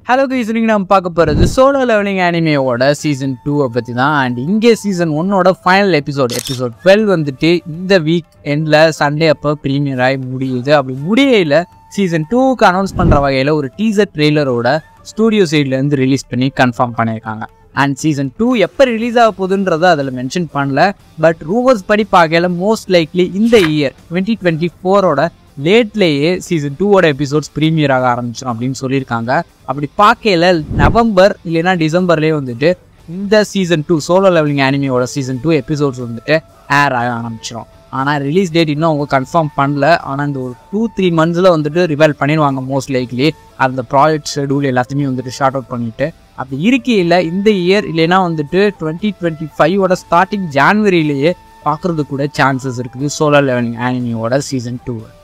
hello guys இன்னைக்கு நம்ம பார்க்க போகிறது சோலோ லெவலிங் அனிமேவோட சீசன் டூவை பற்றி தான் அண்ட் இங்கே சீசன் ஒன்னோட ஃபைனல் எபிசோட் எபிசோட் டுவெல் வந்துட்டு இந்த வீக் எண்டில் சண்டே அப்போ ப்ரீமியர் ஆகி முடியுது அப்படி முடியல சீசன் டூவுக்கு அனௌன்ஸ் பண்ணுற வகையில் ஒரு டீசர் ட்ரெய்லரோட ஸ்டூடியோ சைட்லேருந்து ரிலீஸ் பண்ணி கன்ஃபார்ம் பண்ணியிருக்காங்க அண்ட் சீசன் டூ எப்போ ரிலீஸ் ஆக போகுதுன்றதை அதில் மென்ஷன் பண்ணல பட் ரூவர்ஸ் படி பார்க்கல மோஸ்ட் லைக்லி இந்த இயர் டுவெண்ட்டி டுவெண்ட்டி ஃபோரோட லேட்லேயே சீசன் டூவோட எபிசோட்ஸ் ப்ரீமியர் ஆக ஆரம்பிச்சிடும் அப்படின்னு சொல்லியிருக்காங்க அப்படி பார்க்கல நவம்பர் இல்லைன்னா டிசம்பர்லேயே வந்துட்டு இந்த சீசன் டூ சோலோ லெவலிங் அனிமியோட சீசன் டூ எபிசோட்ஸ் வந்துட்டு ஏர் ஆக ஆரம்பிச்சிடும் ஆனால் ரிலீஸ் டேட் இன்னும் அவங்க கன்ஃபார்ம் பண்ணல ஆனால் இந்த ஒரு டூ த்ரீ மந்த்ஸில் வந்துட்டு ரிவைல் பண்ணிடுவாங்க மோஸ்ட் லைக்லி அந்த ப்ராஜெக்ட் ஷெடியூல் எல்லாத்தையுமே வந்துட்டு ஷார்ட் அவுட் பண்ணிட்டு அப்படி இருக்கையில் இந்த இயர் இல்லைன்னா வந்துட்டு டுவெண்ட்டி டுவெண்ட்டி ஃபைவோட ஸ்டார்டிங் ஜான்வரியிலேயே பார்க்குறது கூட சான்சஸ் இருக்குது சோலோ லெவலிங் அனிமியோட சீசன் டூ